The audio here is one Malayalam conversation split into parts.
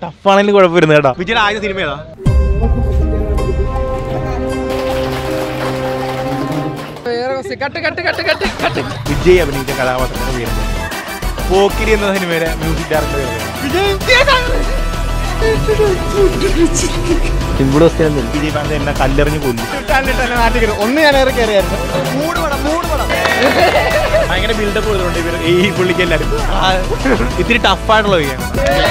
ടഫാണെങ്കിലും കുഴപ്പമിരുന്നു കേട്ടോ വിജയുടെ ആദ്യ സിനിമ ഏതാ cut cut cut cut cut Vijay അഭിനയിച്ച കഥാപാത്രത്തിന്റെ പേര് പോക്കിരി എന്ന സിനിമയിലെ മ്യൂസിക് ഡയറക്ടർ വിജയ് ഫാൻസ് എന്നെ കല്ലെറിഞ്ഞ് കൊല്ലു ഒന്ന് ഞാൻ ഏറെ കയറിയായിരുന്നു ഭയങ്കര ബിൽഡപ്പ് ചെയ്തുകൊണ്ട് ഇവർ ഈ പുള്ളിക്ക് എല്ലാവരും ഇത്തിരി ടഫായിട്ടുള്ള വഴിയാണ്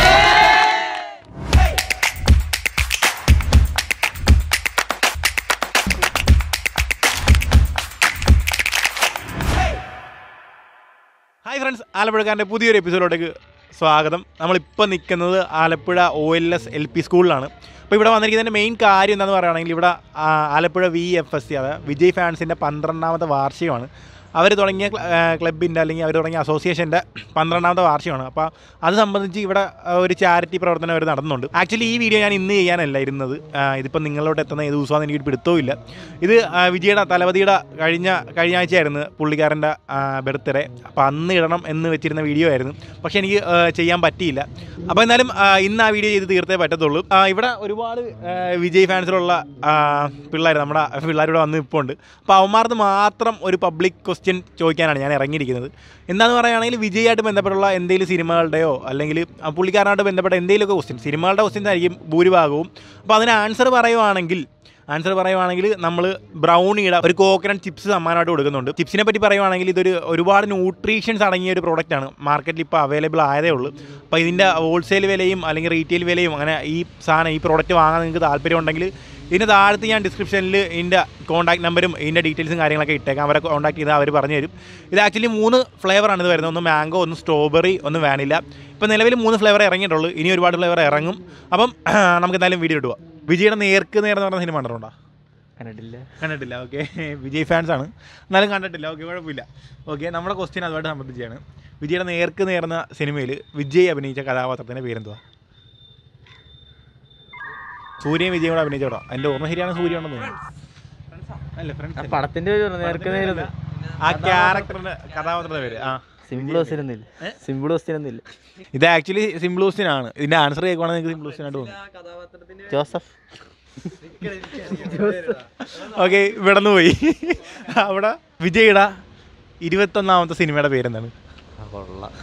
ഹായ് ഫ്രണ്ട്സ് ആലപ്പുഴക്കാരൻ്റെ പുതിയൊരു എപ്പിസോഡിലേക്ക് സ്വാഗതം നമ്മളിപ്പോൾ നിൽക്കുന്നത് Alappuzha O L S L P സ്കൂളിലാണ് അപ്പോൾ ഇവിടെ വന്നിരിക്കുന്നതിൻ്റെ മെയിൻ കാര്യം എന്താണെന്ന് പറയുകയാണെങ്കിൽ ഇവിടെ ആ, Alappuzha V F S C അതായത് വിജയ് ഫാൻസിൻ്റെ പന്ത്രണ്ടാമത്തെ വാർഷികമാണ് അവർ തുടങ്ങിയ ക്ലബിൻ്റെ അല്ലെങ്കിൽ അവർ തുടങ്ങിയ അസോസിയേഷൻ്റെ പന്ത്രണ്ടാമത്തെ വാർഷികമാണ് അപ്പോൾ അത് സംബന്ധിച്ച് ഇവിടെ ആ, ഒരു ചാരിറ്റി പ്രവർത്തനം അവർ നടന്നുണ്ട് ആക്ച്വലി ഈ വീഡിയോ ഞാൻ ഇന്ന് ചെയ്യാനല്ല ഇരുന്നത് ആ, ഇതിപ്പോൾ നിങ്ങളോട് എത്തുന്ന ഏത് ദിവസമാണെന്ന് എനിക്ക് പിടുത്തവും ഇല്ല ഇത് ആ, വിജയുടെ തലവതിയുടെ കഴിഞ്ഞ കഴിഞ്ഞ ആഴ്ചയായിരുന്നു പുള്ളിക്കാരൻ്റെ ബർത്ത്ഡേ അപ്പോൾ അന്ന് ഇടണം എന്ന് വെച്ചിരുന്ന വീഡിയോ ആയിരുന്നു പക്ഷേ എനിക്ക് ആ, ചെയ്യാൻ പറ്റിയില്ല അപ്പോൾ എന്നാലും ആ, ഇന്ന് ആ വീഡിയോ ചെയ്ത് തീർത്തേ പറ്റത്തുള്ളൂ ആ, ഇവിടെ ഒരുപാട് ആ, വിജയ് ഫാൻസിലുള്ള പിള്ളേർ നമ്മുടെ പിള്ളേരിവിടെ വന്ന് ഇപ്പോൾ ഉണ്ട് അപ്പോൾ അവന്മാർക്ക് മാത്രം ഒരു പബ്ലിക് ക്വസ്റ്റ്യൻ ചോദിക്കാനാണ് ഞാൻ ഇറങ്ങിയിരിക്കുന്നത് എന്താണെന്ന് പറയുകയാണെങ്കിൽ വിജയായിട്ട് ബന്ധപ്പെട്ടുള്ള എന്തെങ്കിലും സിനിമകളുടെയോ അല്ലെങ്കിൽ ആ പുള്ളിക്കാരനായിട്ട് ബന്ധപ്പെട്ട എന്തെങ്കിലുമൊക്കെ ക്വസ്റ്റ്യൻ സിനിമകളുടെ ക്വസ്റ്റ്യൻസ് ആയിരിക്കും ഭൂരിഭാഗവും അപ്പോൾ അതിന് ആൻസർ പറയുവാണെങ്കിൽ ആൻസർ പറയുവാണെങ്കിൽ നമ്മൾ ബ്രൗണിയുടെ ഒരു കോക്കനട്ട് ചിപ്സ് സമ്മാനമായിട്ട് കൊടുക്കുന്നുണ്ട് ചിപ്സിനെ പറ്റി പറയുവാണെങ്കിൽ ഇതൊരു ഒരുപാട് ന്യൂട്രീഷ്യൻസ് അടങ്ങിയ ഒരു പ്രോഡക്റ്റാണ് മാർക്കറ്റിൽ ഇപ്പോൾ അവൈലബിൾ ആയതേ ഉള്ളൂ അപ്പോൾ ഇതിൻ്റെ ഹോൾസെയിൽ വിലയും അല്ലെങ്കിൽ റീറ്റെയിൽ വിലയും അങ്ങനെ ഈ സാധനം ഈ പ്രോഡക്റ്റ് വാങ്ങാൻ നിങ്ങൾക്ക് താല്പര്യം ഉണ്ടെങ്കിൽ ഇതിന് താഴത്ത് ഞാൻ ഡിസ്ക്രിപ്ഷനിൽ ഇതിൻ്റെ കോൺടാക്ട് നമ്പറും ഇതിൻ്റെ ഡീറ്റെയിൽസും കാര്യങ്ങളൊക്കെ ഇട്ടേക്കാം അവരെ കോൺടാക്ട് ചെയ്താൽ അവർ പറഞ്ഞു തരും ഇത് ആക്ച്വലി മൂന്ന് ഫ്ലേവറാണ് ഇത് വരുന്നത് ഒന്ന് മാംഗോ ഒന്ന് സ്ട്രോബെറി ഒന്ന് വാനില ഇപ്പോൾ നിലവിൽ മൂന്ന് ഫ്ലേവർ ഇറങ്ങിയിട്ടുള്ളൂ ഇനി ഒരുപാട് ഫ്ലേവർ ഇറങ്ങും അപ്പം നമുക്ക് എന്തായാലും വീഡിയോ ഇടുക വിജയുടെ നേർക്ക് നേർ എന്ന് പറഞ്ഞ സിനിമ കണ്ടിട്ടുണ്ടോ കണ്ടിട്ടില്ല കണ്ടിട്ടില്ല ഓക്കെ വിജയ് ഫാൻസ് ആണ് എന്നാലും കണ്ടിട്ടില്ല ഓക്കെ കുഴപ്പമില്ല ഓക്കെ നമ്മുടെ ക്വസ്റ്റ്യൻ അതുമായിട്ട് സംബന്ധിച്ചാണ് വിജയുടെ നേർക്ക് നേർന്ന സിനിമയിൽ വിജയ് അഭിനയിച്ച കഥാപാത്രത്തിൻ്റെ പേരെന്തുവാ സൂര്യൻ വിജയും കൂടെ അഭിനയിച്ചോടോ എൻ്റെ ഓർമ്മ ശരിയാണ് സൂര്യ ഉണ്ടെന്ന് തോന്നുന്നു അല്ല ഫ്രണ്ട്സ് പടത്തിന്റെ പേര് പറഞ്ഞു നേർക്ക് നേരുന്നു ആ ക്യാരക്ടറിന്റെ കഥാപാത്രത്തിന്റെ പേര് ആ സിമ്പിൾ ക്വസ്റ്റ്യൻ ഒന്നുമില്ല സിമ്പിൾ ക്വസ്റ്റ്യൻ ഒന്നുമില്ല ഇത് ആക്ച്വലി സിംപ്ലൂസ്റ്റിൻ ആണ് ഇതിന്റെ ആൻസർ കേൾക്കുവാണെങ്കിൽ നിങ്ങൾക്ക് സിംപ്ലൂസ്റ്റിൻ ആയിട്ട് തോന്നും ജോസഫ് ഓക്കെ ഇവിടെ നിന്ന് പോയി അവിടെ വിജയുടെ ഇരുപത്തൊന്നാമത്തെ സിനിമയുടെ പേരെന്താണ് കൊള്ളാം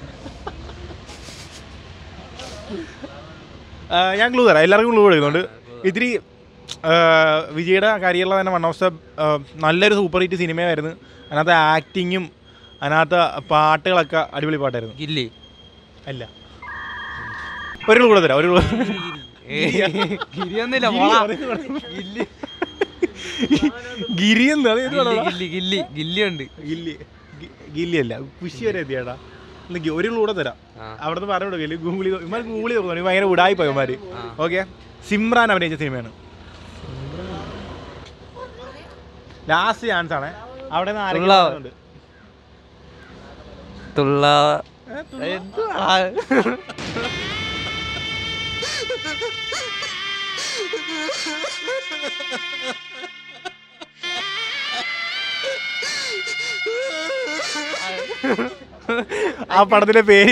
ആ, ഞാൻ ക്ലൂ തരാം എല്ലാവർക്കും ക്ലൂ കൊടുക്കുന്നുണ്ട് ഇത്തിരി ആ, വിജയുടെ കരിയറിലെ തന്നെ വൺ ഓഫ് ദ നല്ലൊരു സൂപ്പർ ഹിറ്റ് സിനിമയായിരുന്നു അതിനകത്ത് ആക്ടിങ്ങും അതിനകത്ത് പാട്ടുകളൊക്കെ അടിപൊളി പാട്ടായിരുന്നു ഗില്ലി അല്ല ഒരു ക്ലൂ കൂടെ തരാം ഒരു ക്ലൂ ഗിരിയൊന്നുമില്ല ഗില്ലി ഗിരി എന്ന് അത് ഏത് പടമാ? ഗില്ലി ഗില്ലി ഗില്ലി ഉണ്ട് ഗില്ലി ഗി- ഗില്ലി അല്ല കുശി വരെ എത്തിയേട്ടാ എനിക്ക് ഒരു ക്ലൂ കൂടെ തരാം അവിടെ നിന്ന് പറഞ്ഞു കൊടുക്കില്ല ഗൂഗിളി ഇമാർ ഗൂഗിളി നോക്കുന്നു ഭയങ്കര ഉടായി പോയമാര് ഓക്കെ സിമ്രാൻ അഭിനയിച്ച സിനിമയാണ് ലാസ്റ്റ് ചാൻസ് ആണ് അവിടെ നിന്ന് ആരെങ്കിലും തുള്ളാവ്. പറയുന്നുണ്ട്. തുള്ള ഏ, തുള്ളാവ്. ആ പടത്തിന്റെ പേര്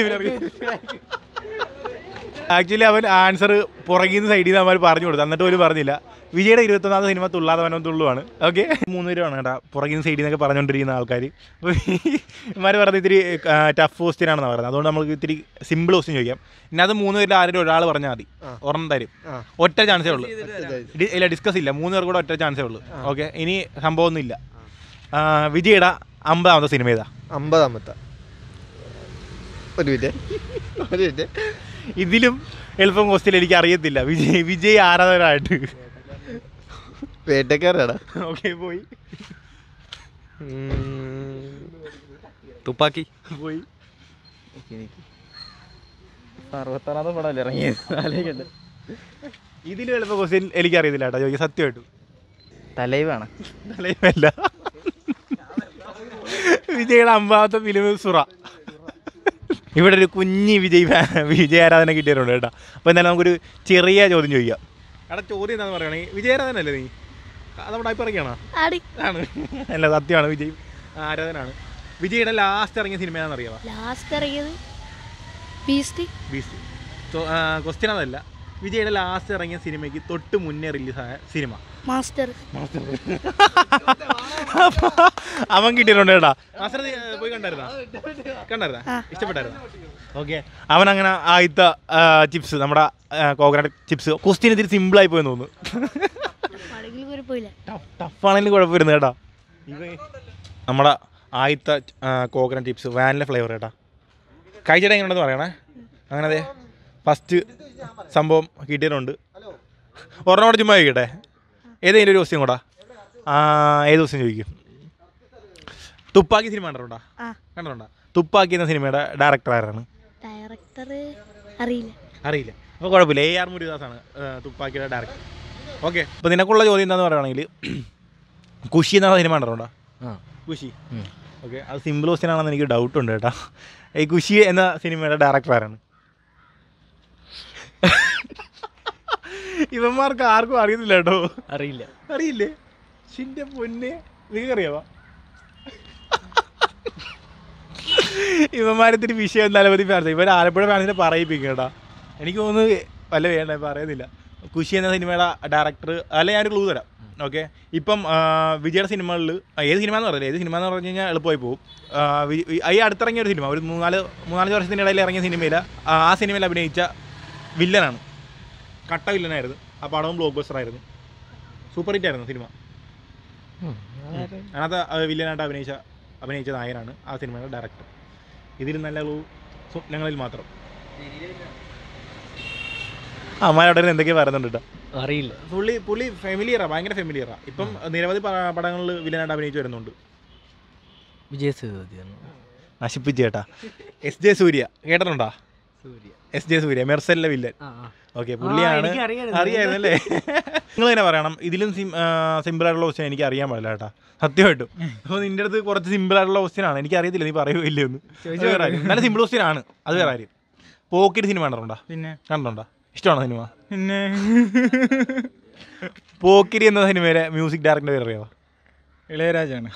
ആക്ച്വലി അവൻ ആൻസർ പുറകിൽ നിന്ന് സൈഡിൽ നിന്ന് അവൻ പറഞ്ഞു കൊടുത്തു എന്നിട്ട് പോലും പറഞ്ഞില്ല വിജയുടെ ഇരുപത്തൊന്നാമത്തെ സിനിമ തുള്ളാതെ വനം തുള്ളുവാണ് ഓക്കെ മൂന്ന് പേരാണ് കേട്ടോ പുറകിൽ നിന്ന് സൈഡിൽ നിന്നൊക്കെ പറഞ്ഞുകൊണ്ടിരിക്കുന്ന ആൾക്കാർ അപ്പോൾ ഇമാർ പറഞ്ഞത് ഇത്തിരി ടഫ് ക്വസ്റ്റ്യൻ ആണെന്ന് പറയുന്നത് അതുകൊണ്ട് നമുക്ക് ഇത്തിരി സിമ്പിൾ ക്വസ്റ്റ്യൻ ചോദിക്കാം ഇനി അത് മൂന്ന് പേരിൽ ആരെങ്കിലും ഒരാൾ പറഞ്ഞാൽ മതി ഒരെണ്ണം തരും ഒറ്റ ചാൻസേ ഉള്ളൂ ഡി- ഇല്ല ഡിസ്കസ് ഇല്ല മൂന്ന് പേർ കൂടെ ഒറ്റ ചാൻസേ ഉള്ളൂ ഓക്കെ ഇനി സംഭവമൊന്നും ഇല്ല ആ, വിജയുടെ അമ്പതാമത്തെ സിനിമ ഏതാ അമ്പതാമത്തെ ഒരു മിനിറ്റ് ഒരു മിനിറ്റ് ഇതിലും എളുപ്പം ക്വസ്റ്റ്യൻ എനിക്ക് അറിയത്തില്ല വിജയ് വിജയ് ആരാധകരായിട്ട് വേട്ടക്കാരാടാ ഓക്കെ പോയി തുപ്പാക്കി പോയി അറുപത്താറാമത്തെ പടമല്ലേ ഇറങ്ങിയത് ആലോചിക്കണ്ട ഇതിലും എളുപ്പം ക്വസ്റ്റ്യൻ എനിക്ക് അറിയത്തില്ല കേട്ടോ ചോദിക്കും സത്യമായിട്ടും തലൈവാണ് തലയുമല്ല വിജയുടെ അമ്പാമത്തെ ഫിലിം സുറ ഇവിടെ ഒരു കുഞ്ഞി വിജയ് ഫാ- വിജയ ആരാധന കിട്ടിയിട്ടുണ്ട് കേട്ടോ അപ്പോൾ എന്തായാലും നമുക്കൊരു ചെറിയ ചോദ്യം ചോദിക്കാം എടാ ചോദ്യം എന്താണെന്ന് പറയുകയാണെങ്കിൽ വിജയാരാധന അല്ലേ നീ അത് നമ്മുടെ ഇറങ്ങിയാണോ ആടി ആണ് അല്ല സത്യമാണ് വിജയ് ആരാധനാണ് വിജയുടെ ലാസ്റ്റ് ഇറങ്ങിയ സിനിമ ഏതാണെന്ന് അറിയാമോ ലാസ്റ്റ് ഇറങ്ങിയത് ബീസ്റ്റ് ബീസ്റ്റ് ക്വസ്റ്റ്യൻ അതല്ല വിജയുടെ ലാസ്റ്റ് ഇറങ്ങിയ സിനിമയ്ക്ക് തൊട്ട് മുന്നേ റിലീസായ സിനിമ മാസ്റ്റർ അപ്പൊ അവൻ കിട്ടിയിട്ടുണ്ട് കേട്ടാ മാസ്റ്റർ നീ, ഏ, പോയി കണ്ടായിരുന്നാ കണ്ടായിരുന്നാ ആ. ഇഷ്ടപ്പെട്ടായിരുന്നു ഓക്കെ അവൻ അങ്ങനെ ആദ്യത്തെ ചിപ്സ് നമ്മുടെ കോക്കനട്ട് ചിപ്സ് ക്വസ്റ്റ്യൻ ഇതിരി സിമ്പിൾ ആയി പോയെന്ന് തോന്നുന്നു പടകിൽ കുഴപ്പമില്ല ടഫാണെങ്കിലും കുഴപ്പമിരുന്നു കേട്ടാ ഇവ നമ്മുടെ ആദ്യത്തെ കോക്കനട്ട് ചിപ്സ് വാനില ഫ്ലേവർ കേട്ടാ കഴിച്ചിട്ട് എങ്ങനെയുണ്ടെന്ന് പറയണേ അങ്ങനെ അതെ ഫസ്റ്റ് സംഭവം കിട്ടിയിട്ടുണ്ട് ഒരെണ്ണം കൂടെ ചുമ്മാ ചോദിക്കട്ടെ ഏതെങ്കിലും ഒരു ക്വസ്റ്റ്യൻ കൂടാ ആ, ഏത് ക്വസ്റ്റ്യൻ ചോദിക്കും തുപ്പാക്കി സിനിമ കണ്ടിട്ടുണ്ടോ ആ കണ്ടിട്ടുണ്ടോ തുപ്പാക്കി എന്ന സിനിമയുടെ ഡയറക്ടർ ആരാണ് ഡയറക്ടർ അറിയില്ല അറിയില്ല അപ്പോൾ കുഴപ്പമില്ല എ ആർ മുരുദാസാണ് ഏഹ്, തുപ്പാക്കിയുടെ ഡയറക്ടർ ഓക്കെ അപ്പോൾ നിനക്കുള്ള ചോദ്യം എന്താണെന്ന് പറയുകയാണെങ്കിൽ കുഷി എന്ന സിനിമ കണ്ടിട്ടുണ്ടോ ആ കുഷി ഓക്കെ അത് സിമ്പിൾ ക്വസ്റ്റ്യൻ ആണെന്ന് എനിക്ക് ഡൗട്ട് ഉണ്ട് കേട്ടോ ഈ കുഷി എന്ന സിനിമയുടെ ഡയറക്ടർ ആരാണ് ഇവന്മാർക്ക് ആർക്കും അറിയുന്നില്ല കേട്ടോ അറിയില്ല അറിയില്ലേ ചിന്റെ പൊന്നെ നിങ്ങൾക്ക് അറിയാവാ ഇവന്മാരത്തിന് വിഷയം നിലവധി ഫാൻസ് ഇവർ ആലപ്പുഴ ഫാൻസിനെ പറയിപ്പിക്കും കേട്ടാ എനിക്ക് തോന്നുന്നു വല്ല വേണ്ട പറയുന്നില്ല കുഷി എന്ന സിനിമയുടെ ഡയറക്ടർ അല്ല ഞാനൊരു ക്ലൂ തരാം ഓക്കെ ഇപ്പം ആ, വിജയുടെ സിനിമകളിൽ ഏത് സിനിമ എന്ന് പറയില്ല ഏത് സിനിമ എന്ന് പറഞ്ഞു കഴിഞ്ഞാൽ എളുപ്പമായി പോകും ആ, വി- ഈ- ഈ അടുത്തിറങ്ങിയ ഒരു സിനിമ ഒരു മൂന്നാല് മൂന്നാല് വർഷത്തിൻ്റെ ഇടയിൽ ഇറങ്ങിയ സിനിമയിൽ ആ സിനിമയിൽ അഭിനയിച്ച വില്ലനാണ് കട്ട വില്ലനായിരുന്നു ആ പടവും ബ്ലോക്ക് ബസ്റ്റർ ആയിരുന്നു സൂപ്പർ ഹിറ്റ് ആയിരുന്നു സിനിമ അതിനകത്ത് ആ വില്ലനായിട്ട് അഭിനയിച്ച അഭിനയിച്ച നായനാണ് ആ സിനിമയുടെ ഡയറക്ടർ ഇതിൽ നല്ല ക്ലൂ സ്വപ്നങ്ങളിൽ മാത്രം അമ്മാരുടെ എന്തൊക്കെയാ പറയുന്നുണ്ട് കേട്ടോ അറിയില്ല പുള്ളി പുള്ളി ഫെമിലിയറാ ഭയങ്കര ഫെമിലിയറാ ഇപ്പം നിരവധി പ- പടങ്ങളിൽ വില്ലനായിട്ട് അഭിനയിച്ച് വരുന്നുണ്ട് വിജയ സേതുപതി നശിപ്പിച്ച് കേട്ടാ എസ് ജെ സൂര്യ കേട്ടിട്ടുണ്ടോ സൂര്യ എസ് ജെ സൂര്യ മെർസലിലെ വില്ലൻ ആ ആ ഓക്കെ പുള്ളിയാണ് എനിക്കറിയായിരുന്നു. അറിയായിരുന്നല്ലേ നിങ്ങൾ തന്നെ പറയണം ഇതിലും സിമ്പിൾ ആയിട്ടുള്ള ക്വസ്റ്റ്യൻ എനിക്ക് അറിയാൻ പാടില്ല കേട്ടാ സത്യമായിട്ടും അപ്പോൾ നിന്റെ അടുത്ത് കുറച്ച് സിമ്പിൾ ആയിട്ടുള്ള ക്വസ്റ്റ്യൻ ആണ് എനിക്ക് അറിയത്തില്ല നീ പറയുകയില്ലേ ഒന്ന് അത് വേറെ കാര്യം. നല്ല സിമ്പിൾ ക്വസ്റ്റ്യൻ ആണ് അത് വേറെ കാര്യം പോക്കിരി സിനിമ കണ്ടിട്ടുണ്ടോ പിന്നെ കണ്ടിട്ടുണ്ടോ ഇഷ്ടമാണോ സിനിമ പിന്നെ പോക്കിരി എന്ന സിനിമയിലെ മ്യൂസിക് ഡയറക്ടർ പേര് അറിയാമോ ഇളയരാജാണ്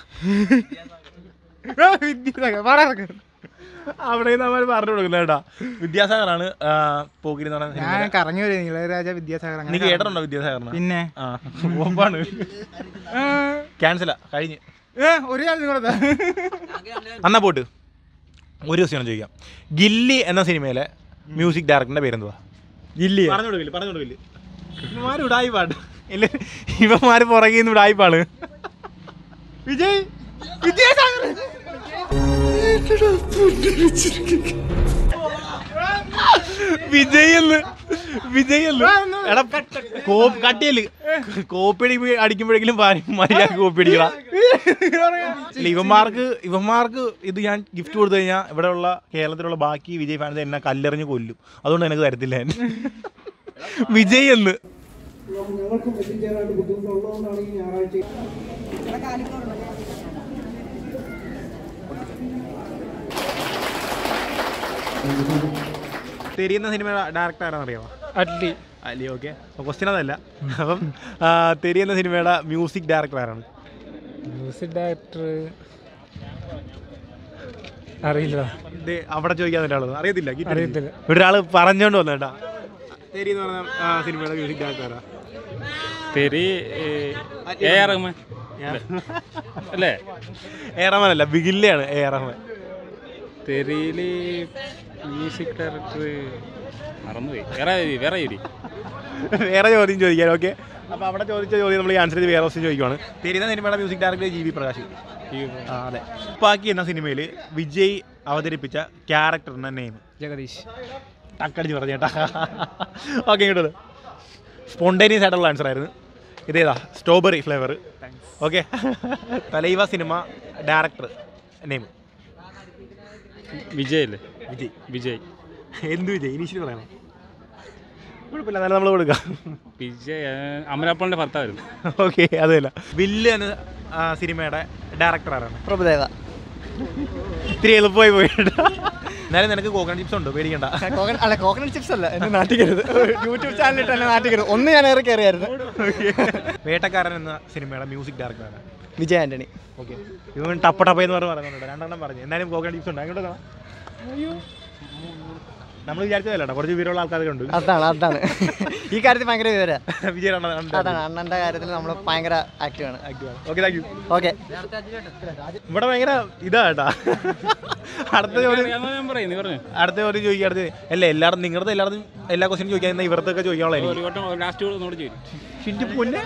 അവിടെ നമ്മൾ പറഞ്ഞു കൊടുക്കുന്നത് കേട്ടാ വിദ്യാസാഗറാണ് ആ, പോക്കിരി എന്ന് പറയുന്ന ഞാൻ സിനിമ കറങ്ങി വരും ഇളയരാജ വിദ്യാസാഗർ നീ അങ്ങനെ കറങ്ങി. കേട്ടിട്ടുണ്ടോ വിദ്യാസാഗറിനെ പിന്നെ ആ ഒപ്പാണ് ആ, ക്യാൻസലാ കഴിഞ്ഞ് ഏ, ഒരു കാര്യം കൂടെ അന്നാ പോട്ട് ഒരു ക്വസ്റ്റ്യൻ ചോദിക്കാം ഗില്ലി എന്ന സിനിമയിലെ മ്യൂസിക് ഡയറക്ടറിന്റെ പേരെന്തുവാ ഗില്ലി പറഞ്ഞു കൊടുക്കില്ല പറഞ്ഞു കൊടുക്കില്ല ഇവന്മാര് ഉടായി പാട്ട് ഇല്ല ഇവന്മാര് പുറകിൽ നിന്ന് ഉടായി പാട് വിജയ് വിദ്യാസാഗർ വിജയ് എന്ന് വിജയ് എന്ന് എടാ കോപ്പ് കട്ടിയല് കോപ്പി അടി അടിക്കുമ്പോഴെങ്കിലും മര്യാദ കോപ്പി അടിക്കണം ഇല്ല, ഇവന്മാർക്ക് ഇവന്മാർക്ക് ഇത് ഞാൻ ഗിഫ്റ്റ് കൊടുത്തു കഴിഞ്ഞാൽ ഇവിടെയുള്ള കേരളത്തിലുള്ള ബാക്കി വിജയ് ഫാൻസ് എന്നെ കല്ലെറിഞ്ഞ് കൊല്ലും അതുകൊണ്ട് എനിക്ക് തരത്തില്ല ഞാൻ വിജയ് എന്ന് തെരിയുന്ന സിനിമ ഡയറക്ടർ ആരാന്ന് അറിയാമോ അഡ്ലി അല്ലേ ഓക്കെ ക്വസ്റ്റ്യൻ അതല്ല അപ്പം ആ, തെരിയുന്ന സിനിമയുടെ മ്യൂസിക് ഡയറക്ടർ ആരാണ് മ്യൂസിക് ഡയറക്ടർ അറിയില്ല ഇത് അവിടെ ചോദിക്കാൻ ഒരാളത് അറിയത്തില്ല കിട്ടിയില്ല. അറിയത്തില്ല. ഇവിടെ ഒരാൾ പറഞ്ഞോണ്ട് വന്നു കേട്ടാ തെരി എന്ന് പറഞ്ഞ ആ, സിനിമയുടെ മ്യൂസിക് ഡയറക്ടർ ആരാ തെരി എ ആർ റഹ്മാൻ അല്ലേ എ റഹ്മാൻ അല്ല ബിഗില്ലയാണ് എ റഹ്മാൻ തെരിയില് മ്യൂസിക് ഡയറക്ടർ മറന്നുപോയി വേറെ വേറെ ഇരി വേറെ ചോദ്യം ചോദിക്കാൻ ഓക്കെ അപ്പോൾ അവിടെ ചോദിച്ച ചോദ്യം നമ്മൾ ഈ ആൻസർ ചെയ്ത് വേറെ ക്വസ്റ്റ്യൻ ചോദിക്കുവാണ് തെരിയുന്ന സിനിമയുടെ music director G V Prakash ആ അതെ ഉപ്പാക്കി എന്ന സിനിമയിൽ വിജയ് അവതരിപ്പിച്ച ക്യാരക്ടറിന്റെ നെയിം ജഗദീഷ് ടക്കടിച്ച് പറഞ്ഞേട്ടാ ഓക്കെ ഇങ്ങോട്ട് സ്പോണ്ടേനിയസ് ആയിട്ടുള്ള ആൻസർ ആയിരുന്നു ഇതേതാ സ്ട്രോബെറി ഫ്ലേവർ ഓക്കെ തലൈവ സിനിമ ഡയറക്ടർ നെയിം വിജയ് അല്ലേ വിജയ് വിജയ് എന്ത് വിജയ് ഇനീഷ്യൽ പറയണം കുഴപ്പമില്ല എന്നാലും നമ്മൾ കൊടുക്കാം വിജയ് ആ, അമലാപ്പാളിന്റെ ഭർത്താവായിരുന്നു ഓക്കെ അതല്ല വില്ല് എന്ന ആ, സിനിമയുടെ ഡയറക്ടർ ആരാണ് പ്രഭുദേവ ഇത്തിരി എളുപ്പമായി പോയിട്ട് എന്നാലും നിനക്ക് കോക്കനട്ട് ചിപ്സ് ഉണ്ട് പേടിക്കണ്ട അല്ല കോക്കനട്ട് ചിപ്സ് അല്ല എന്നെ നാട്ടിക്കരുത് യൂട്യൂബ് ചാനലിട്ട് എന്നെ നാട്ടിക്കരുത് ഒന്ന് ഞാൻ ഏറെ കയറിയായിരുന്നു വേട്ടക്കാരൻ എന്ന സിനിമയുടെ മ്യൂസിക് ഡയറക്ടർ ആരാണ് വിജയ് ആന്റണി ഓക്കെ ഇവൻ ടപ്പ ടപ്പ എന്ന് പറഞ്ഞ് പറയുന്നുണ്ട് രണ്ടെണ്ണം പറഞ്ഞു എന്നാലും കോക്കനട്ട് ചിപ്സ് ഉണ്ട് അങ്ങോട്ട് കാണാം നമ്മൾ വിചാരിച്ചതല്ല കുറച്ച് വിവരമുള്ള ആൾക്കാരൊക്കെ ഉണ്ട് അതാണ് അതാണ് ഈ കാര്യത്തിൽ ഭയങ്കര വിവര വിജയ് അതാണ് അണ്ണന്റെ കാര്യത്തിൽ നമ്മൾ ഭയങ്കര ആക്റ്റീവാണ് ഓക്കെ താങ്ക് യു ഓക്കെ ഇവിടെ ഭയങ്കര ഇതാ കേട്ടാ അടുത്ത ചോദ്യം എന്നാ ഞാൻ പറയും നീ പറഞ്ഞു അടുത്ത ചോദ്യം ചോദിക്കുക അടുത്ത അല്ല എല്ലാവരും നിങ്ങളുടെ എല്ലാവരും എല്ലാ ക്വസ്റ്റ്യനും ചോദിക്കാൻ എന്നാൽ ഇവർത്തൊക്കെ ചോദിക്കാനുള്ള ഒരു വട്ടം ലാസ്റ്റ് ഒന്നുകൂടെ ചോദിക്കും ഷിൻറ്റി പൊന്നെ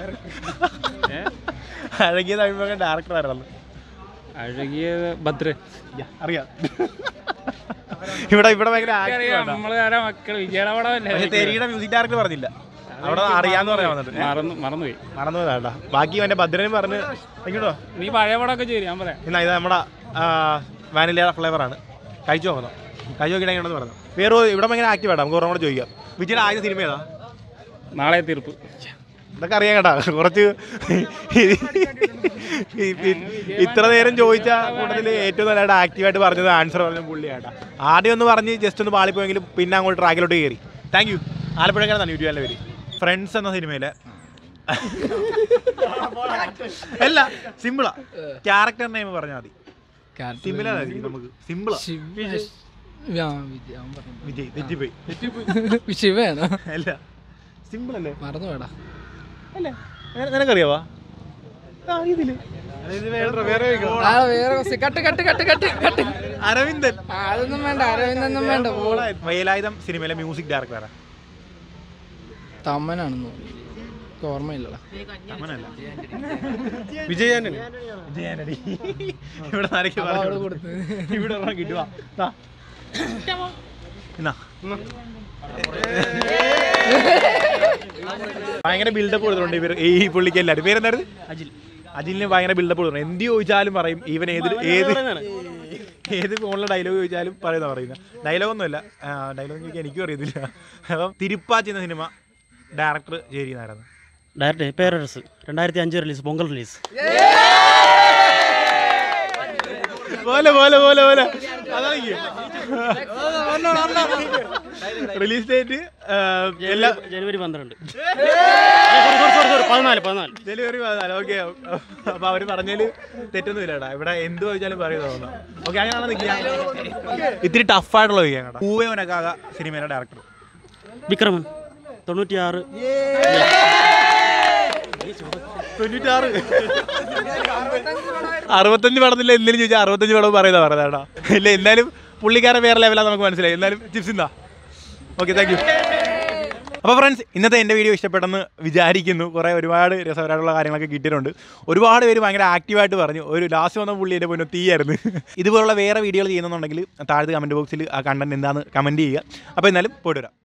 അഴകിയ തമിഴ് ഡയറക്ടർ ആയിരുന്നു അഴകിയ ഭദ്ര അറിയാം ഇവിടെ ഇവിടെ ഭയങ്കര active അറിയാം ആട്ടാ. നമ്മള് ആരാ മക്കള് വിജയുടെ പടമല്ലേ പക്ഷെ തെരിയുടെ മ്യൂസിക് ഡയറക്ടർ പറഞ്ഞില്ല അവിടെ അറിയാന്ന് പറയാൻ വന്നിട്ട് മറന്നു മറന്നുപോയി മറന്നു പോയതാ ബാക്കി അവന്റെ ഭദ്രനും പറഞ്ഞ് ഇങ്ങോട്ടോ നീ പഴയ പടമൊക്കെ ചെയ്യും ഞാൻ പറയാം എന്നാ ഇത് നമ്മുടെ വാനില ഫ്ലേവർ ആണ് കഴിച്ചു നോക്കണം കഴിച്ചു നോക്കിയിട്ട് പറഞ്ഞു വേറെ ഒരു- ഇവിടെ ഭയങ്കര ആക്റ്റീവ് ആട്ടാ നമുക്ക് ഓർമ്മ ചോദിക്കാം വിജയുടെ ആദ്യ സിനിമ ഏതാ നാളെ തീർപ്പ് ഇതൊക്കെ അറിയാം കേട്ടാ കുറച്ച് ഈ- ഈ- ഇത്ര നേരം ചോദിച്ച കൂട്ടത്തിൽ ഏറ്റവും നല്ലതായിട്ട് ആക്റ്റീവായിട്ട് പറഞ്ഞത് ആൻസർ പറഞ്ഞ പുള്ളിയാട്ടാ ആദ്യം ഒന്ന് പറഞ്ഞ് ജസ്റ്റ് ഒന്ന് പാളിപ്പോയെങ്കിലും പിന്നെ അങ്ങോട്ട് ട്രാക്കിലോട്ട് കയറി താങ്ക് യു ആലപ്പുഴക്കാരൻ തന്നെ യൂട്യൂബിലെ പേര് ഫ്രണ്ട്സ് എന്ന സിനിമയിലെ അല്ല സിമ്പിളാ ക്യാരക്ടർ നെയിം പറഞ്ഞാൽ മതി സിമ്പിളാ നമുക്ക് സിമ്പിളാ വിജയ് തെറ്റിപ്പോയി ശിവയാണോ അല്ല സിമ്പിൾ അല്ലേ മറന്നു വേടാ അല്ലേ നിന- നിനക്കറിയാവാ ആ, ഇതില്. വേറെ question. Cut cut cut cut cut Aravindan ആ, അതൊന്നും വേണ്ട അരവിന്ദൊന്നും വേണ്ട പോള വയലായുധം സിനിമയിലെ മ്യൂസിക് ഡയറക്ടറാണ് തമ്മനാണെന്ന് തോന്നുന്നു എനിക്ക് ഓർമ്മയില്ലടാ അങ്ങനല്ല വിജയാനടി വിജയാനടി ഇവിടെ ആരൊക്കെ പറഞ്ഞു കൊടുത്ത് ഇവിടെ ഒരെണ്ണം കിട്ടുക ദാ. എന്നാ ഭയങ്കര ബിൽഡപ്പ് കൊടുത്തിട്ടുണ്ട് ഇവർ ഈ പുള്ളിക്ക് എല്ലാവരും പേരെന്തായിരുന്നു അജിൽ അജിലിന് ഭയങ്കര ബിൽഡപ്പ് കൊടുത്തിട്ടുണ്ട് എന്ത് ചോദിച്ചാലും പറയും ഇവൻ ഏത് ഏത് ഏത് ഫോണിലെ ഡയലോഗ് ചോദിച്ചാലും പറയുന്ന പറയുന്നത് ഡയലോഗ് ഒന്നുമില്ല ഡയലോഗ് ചോദിക്കാൻ എനിക്കും അറിയത്തില്ല അപ്പം തിരുപ്പാച്ചി എന്ന സിനിമ ഡയറക്ടർ ചേരിന്നായിരുന്നു ഡയറക്റ്റ് പേരരസ് രണ്ടായിരത്തി അഞ്ച് റിലീസ് പൊങ്കൽ റിലീസ് പോലെ പോലെ പോലെ പോലെ റിലീസ് ഡേറ്റ് എല്ലാ ജനുവരി പന്ത്രണ്ട് സോറി സോറി സോറി പതിനാല് പതിനാല് ഡെലിവറി പതിനാല് ഓക്കെ അപ്പൊ അവര് പറഞ്ഞതില് തെറ്റൊന്നും ഇല്ലടാ ഇവിടെ എന്ത് ചോദിച്ചാലും പറയുന്നത് തോന്നുന്നു ഓക്കെ അങ്ങനെയാണ് നിൽക്കുക ഇത്തിരി ടഫായിട്ടുള്ള ചോദിക്കാം കേട്ടോ പൂവേവനക്കാക സിനിമയുടെ ഡയറക്ടർ വിക്രമൻ തൊണ്ണൂറ്റിയാറ് തൊണ്ണൂറ്റാറ് അറുപത്തഞ്ച് പടത്തില്ല എന്തെങ്കിലും ചോദിച്ചാൽ അറുപത്തഞ്ച് പടം പറയുന്ന പറയുന്നതാടാ ഇല്ല എന്നാലും പുള്ളിക്കാരൻ വേറെ ലെവലാണ് നമുക്ക് മനസ്സിലായി എന്നാലും ചിപ്സ് എന്താ ഓക്കെ താങ്ക് യു അപ്പോൾ ഫ്രണ്ട്സ് ഇന്നത്തെ എൻ്റെ വീഡിയോ ഇഷ്ടപ്പെട്ടെന്ന് വിചാരിക്കുന്നു കുറേ ഒരുപാട് രസകരമായിട്ടുള്ള കാര്യങ്ങളൊക്കെ കിട്ടിയിട്ടുണ്ട് ഒരുപാട് പേര് ഭയങ്കര ആക്റ്റീവായിട്ട് പറഞ്ഞു ഒരു ലാസ്റ്റ് വന്ന പുള്ളി എൻ്റെ പൊന്നു തീയായിരുന്നു ഇതുപോലുള്ള വേറെ വീഡിയോകൾ ചെയ്യുന്നുണ്ടെങ്കിൽ താഴത്ത് കമൻറ്റ് ബോക്സിൽ ആ കണ്ടന്റ് എന്താണെന്ന് കമൻറ്റ് ചെയ്യുക അപ്പോൾ എന്നാലും പോയിട്ട് വരാം